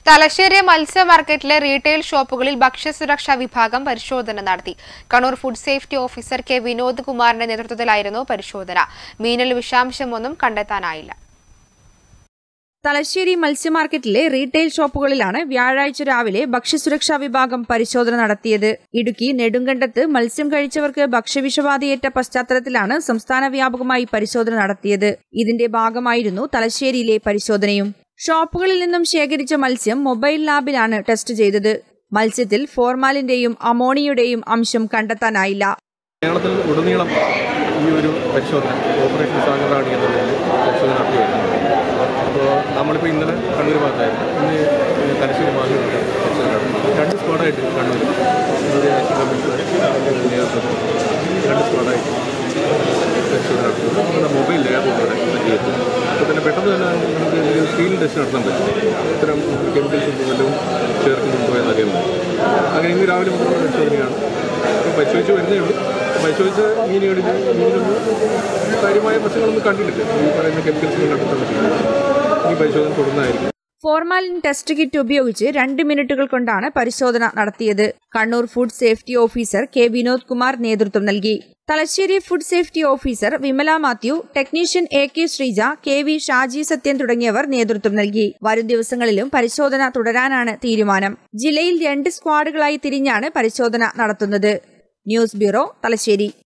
തലശ്ശേരി മത്സ്യ മാർക്കറ്റിലെ റീറ്റെയിൽ ഷോപ്പുകളിൽ ഭക്ഷ്യസുരക്ഷാ വിഭാഗം പരിശോധന നടത്തി Kannur food safety officer K Vinod കുമാറിന്റെ നേതൃത്വത്തിലായിരുന്നു പരിശോധന മീനിൽ വിഷാംശമൊന്നും കണ്ടെത്താനായില്ല തലശ്ശേരി മത്സ്യമാർക്കറ്റിലെ റീറ്റെയിൽ ഷോപ്പുകളിലാണ് വ്യാഴാഴ്ച രാവിലെ ഭക്ഷ്യസുരക്ഷാ വിഭാഗം പരിശോധന നടത്തിയത് ഇടുക്കി നെടുങ്കണ്ടത്ത് മത്സ്യം കഴിച്ചവർക്ക് ഭക്ഷ്യവിഷബാധയേറ്റ പശ്ചാത്തലത്തിലാണ് സംസ്ഥാന വ്യാപകമായി പരിശോധന നടത്തിയത് ഇതിന്റെ ഭാഗമായിരുന്നു തലശ്ശേരിയിലെ പരിശോധനയും ഷോപ്പുകളിൽ നിന്നും ശേഖരിച്ച മത്സ്യം മൊബൈൽ ലാബിലാണ് ടെസ്റ്റ് ചെയ്തത് മത്സ്യത്തിൽ ഫോർമാലിന്റെയും അമോണിയയുടെയും അംശം കണ്ടെത്താനായില്ല കേരളത്തിൽ ഉടനീളം ഈ ഒരു പരിശോധന ഓപ്പറേഷൻ സാഗറാണി എന്ന പേരിൽ പരിശോധന നടത്തി വരുന്നത് അപ്പോൾ നമ്മളിപ്പോൾ ഇന്നലെ കണ്ണൂർ ഭാഗത്തായിരുന്നു ഇന്ന് തലശ്ശേരി ഭാഗത്തുണ്ട് പരിശോധന നടത്തി രണ്ട് സ്ക്വാഡായിട്ട് കണ്ണൂർ ഒരു കമ്മീഷണർ നേതൃത്വത്തിൽ രണ്ട് സ്ക്വാഡായിട്ട് പരിശോധന നടത്തുന്നത് നമ്മുടെ മൊബൈൽ ലാബ് ഇവിടെ സജ്ജീകരിച്ചു അപ്പോൾ തന്നെ പെട്ടെന്ന് തന്നെ നമുക്ക് സ്ക്രീൻ ടെസ്റ്റ് നടത്താൻ പറ്റും ഇത്തരം കെമിക്കൽസ് വല്ലതും ചേർക്കുന്നുണ്ടോ എന്നറിയാൻ പറ്റും അങ്ങനെ ഇന്ന് രാവിലെ മുതലുള്ള പരിശോധനയാണ് ഇപ്പോൾ പരിശോധിച്ച് വരുന്നേ ഉള്ളൂ പരിശോധിച്ച മീനുകളിൽ മീനിലൊന്നും കാര്യമായ പ്രശ്നങ്ങളൊന്നും കണ്ടിട്ടില്ല ഈ പറയുന്ന കെമിക്കൽസ് കണ്ടെത്താൻ പറ്റില്ല ഈ പരിശോധന തുടർന്നായിരിക്കും ഫോർമാലിൻ ടെസ്റ്റ് കിറ്റ് ഉപയോഗിച്ച് രണ്ട് മിനിറ്റുകൾ കൊണ്ടാണ് പരിശോധന നടത്തിയത് Kannur food safety officer K Vinod Kumar നേതൃത്വം നൽകി Thalassery food safety officer Vimala Mathew technician A K Sreeja K V Shaji Sathyan തുടങ്ങിയവർ നേതൃത്വം നൽകി വരും ദിവസങ്ങളിലും പരിശോധന തുടരാനാണ് തീരുമാനം ജില്ലയിൽ രണ്ട് സ്ക്വാഡുകളായി തിരിഞ്ഞാണ് പരിശോധന നടത്തുന്നത് ന്യൂസ് ബ്യൂറോ തലശ്ശേരി